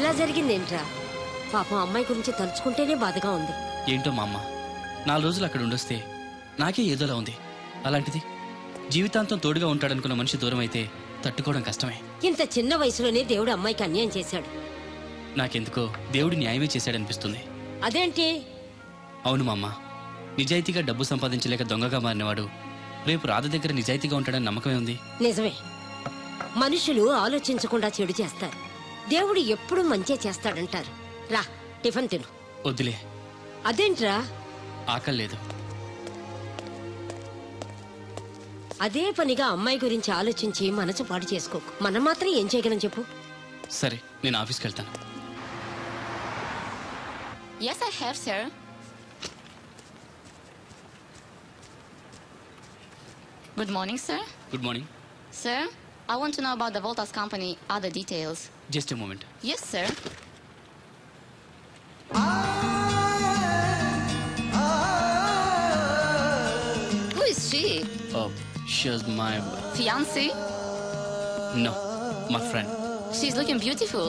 ఇలా జరిగిందేంట్రా పాపం అమ్మాయి గురించి తలుచుకుంటేనే బాధగా ఉంది ఏంటో మా అమ్మ నాలుగు రోజులు అక్కడ ఉండొస్తే నాకే ఏదోలా ఉంది అలాంటిది జీవితాంతం తోడుగా ఉంటాడనుకున్న మనిషి దూరం అయితే తట్టుకోవడం కష్టమే ఇంత చిన్న వయసులోనే దేవుడు అమ్మాయికి అన్యాయం చేశాడు నాకెందుకో దేవుడు న్యాయమే చేశాడనిపిస్తుంది అదేంటి అవును మా అమ్మ నిజాయితీగా డబ్బు సంపాదించలేక దొంగగా మారినవాడు రేపు రాధ దగ్గర నిజాయితీగా ఉంటాడని నమ్మకమే ఉంది నిజమే మనుషులు ఆలోచించకుండా చెడు చేస్తారు దేవుడు ఎప్పుడు మంచే చేస్తాడంటారు రా టిఫిన్ తిను వద్దులే అదేంట్రా ఆకలి లేదు అదే పనిగా అమ్మాయి గురించి ఆలోచించి మనసు పాడు చేసుకోకు మనం మాత్రం ఏం చేయగలం చెప్పు సరే నేను ఆఫీస్కి వెళ్తాను Yes, I have, sir. Good morning, sir. Good morning Sir, I want to know about the Voltas company, other details. Just a moment Yes, sir. Who is she? She's my Fiancé? No my friend She's looking beautiful.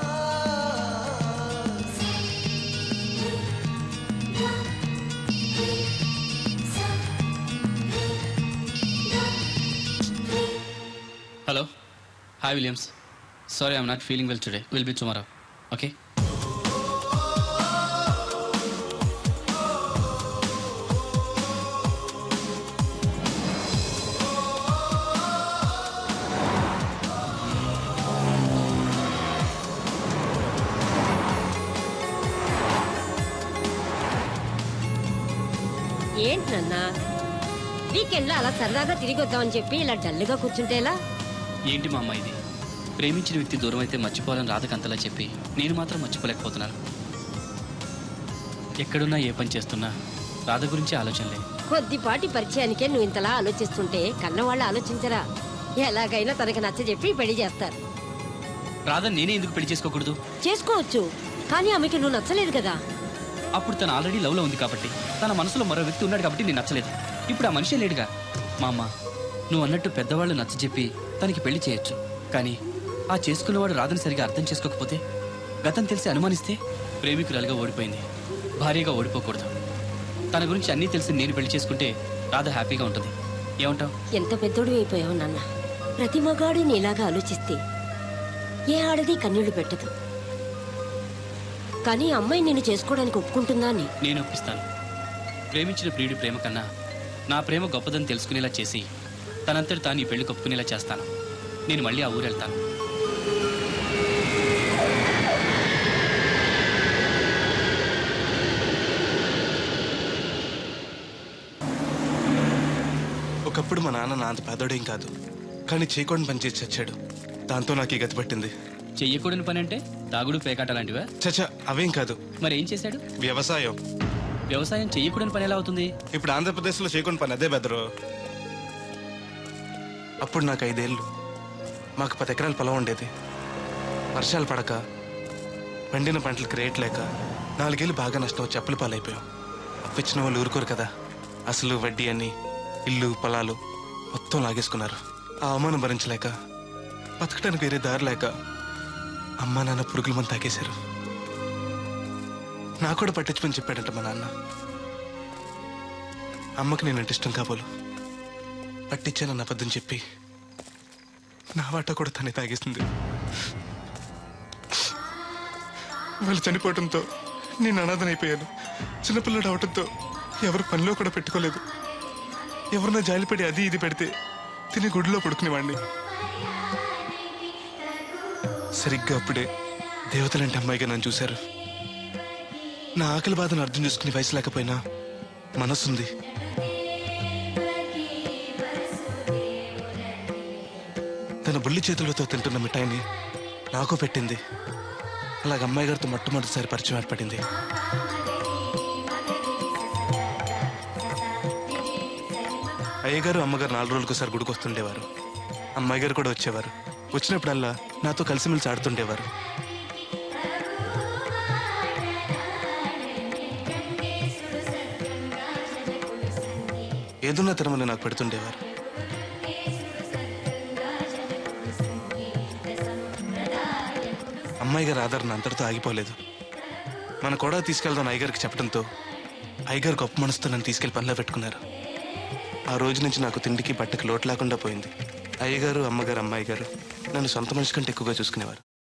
Hello hi Williams sorry I'm not feeling well today will be tomorrow okay ఏంటి నాన్న weekend లో అలా సరదాగా తిరిగి వద్దామని చెప్పి ఇలా డల్గా కూర్చుంటే ఎలా ఏంటి మా అమ్మ ఇది ప్రేమించిన వ్యక్తి దూరం అయితే మర్చిపోవాలని రాధకంతలా చెప్పి నేను మాత్రం మర్చిపోలేకపోతున్నాను ఎక్కడున్నా ఏ పని చేస్తున్నా రాధ గురించి ఆలోచనలే కొద్దిపాటి పరిచయానికే నువ్వు ఇంతలా ఆలోచిస్తుంటే కన్నవాళ్ళు ఆలోచించరా ఎలాగైనా తనకి నచ్చ చెప్పి పెళ్లి చేస్తారు రాధ నేనే ఎందుకు పెళ్లి చేసుకోకూడదు చేసుకోవచ్చు కానీ ఆమెకి నువ్వు నచ్చలేదు కదా అప్పుడు తను ఆల్రెడీ లవ్లో ఉంది కాబట్టి తన మనసులో మరో వ్యక్తి ఉన్నాడు కాబట్టి నేను నచ్చలేదు ఇప్పుడు ఆ మనిషే లేడుగా మా అమ్మ నువ్వు అన్నట్టు పెద్దవాళ్ళు నచ్చ చెప్పి తనకి పెళ్లి చేయొచ్చు కానీ ఆ చేసుకున్నవాడు రాధని సరిగా అర్థం చేసుకోకపోతే గతం తెలిసి అనుమానిస్తే ప్రేమికురాలుగా ఓడిపోయింది భార్యగా ఓడిపోకూడదు తన గురించి అన్నీ తెలిసి నేను పెళ్లి చేసుకుంటే రాధ హ్యాపీగా ఉంటుంది ఏమంటావు ఎంత పెద్దోడు అయిపోయావు నాన్న ప్రతి మగాడు నీలాగా ఆలోచిస్తే ఏ ఆడది కన్నీళ్లు పెట్టదు కానీ ఆ అమ్మాయి నిన్ను చేసుకోవడానికి ఒప్పుకుంటుందా అని నేను ఒప్పిస్తాను ప్రేమించిన ప్రియుడి ప్రేమ కన్నా నా ప్రేమ గొప్పదని తెలుసుకునేలా చేసి తనంతటి తాను ఈ పెళ్లి ఒప్పుకునేలా చేస్తాను నేను మళ్ళీ ఆ ఊరు వెళ్తాను ఒకప్పుడు మా నాన్న నా అంత పెద్దోడేం కాదు కానీ చేయకుండా పని చేసి చచ్చాడు దాంతో నాకు ఈ గతి పట్టింది చెయ్యకూడని పని అంటే తాగుడు పేకాట లాంటివా చచ్చా అవేం కాదు మరి ఏం చేశాడు వ్యవసాయం వ్యవసాయం చెయ్యకూడని పని ఎలా అవుతుంది ఇప్పుడు ఆంధ్రప్రదేశ్లో చేయకుండా పని అదే బెదరు అప్పుడు నాకు ఐదేళ్ళు మాకు పది ఎకరాల పొలం ఉండేది వర్షాలు పడక పండిన పంటలకు రేట్ లేక నాలుగేళ్ళు బాగా నష్టం వచ్చి అప్పుల పాలైపోయాం అప్పిచ్చిన వాళ్ళు ఊరుకోరు కదా అసలు వడ్డీ అని ఇల్లు పొలాలు మొత్తం లాగేసుకున్నారు ఆ అవమానం భరించలేక బతకడానికి వేరే దారి లేక అమ్మా నాన్న పురుగుల మంది తాగేశారు నాకు కూడా పట్టించుకొని చెప్పాడంట మా నాన్న అమ్మకి నేనంటే ఇష్టం కాబోలు పట్టించానన్న అబద్ధం చెప్పి నా వాట కూడా తనే తాగేసింది వాళ్ళు చనిపోవడంతో నేను అనాథనైపోయాను చిన్నపిల్లడు అవటంతో ఎవరు పనిలో కూడా పెట్టుకోలేదు ఎవరన్నా జాలిపడి అది ఇది పెడితే తిని గుడిలో పడుకునేవాడిని సరిగ్గా అప్పుడే దేవతలంటే అమ్మాయిగా నన్ను చూశారు నా ఆకలి బాధను అర్థం చేసుకునే వయసు లేకపోయినా మనసుంది తన బుల్లి చేతులతో తింటున్న మిఠాయిని నాకు పెట్టింది అలాగ అమ్మాయి గారితో మొట్టమొదటిసారి పరిచయం ఏర్పడింది అయ్యగారు అమ్మగారు నాలుగు రోజులకు ఒకసారి గుడికి వస్తుండేవారు అమ్మాయి గారు కూడా వచ్చేవారు వచ్చినప్పుడల్లా నాతో కలిసిమెలిసి ఆడుతుండేవారు ఏదున్నా తినమని నాకు పెడుతుండేవారు అమ్మాయి గారి ఆదరణ అంతటితో ఆగిపోలేదు మన కూడా తీసుకెళ్దాం అయ్యగారికి చెప్పడంతో అయ్యగారు గొప్ప మనసుతో నన్ను తీసుకెళ్లి పనిలో పెట్టుకున్నారు ఆ రోజు నుంచి నాకు తిండికి బట్టకి లోటు లేకుండా పోయింది అయ్యగారు అమ్మగారు అమ్మాయి గారు నన్ను సొంత మనిషి కంటే ఎక్కువగా చూసుకునేవారు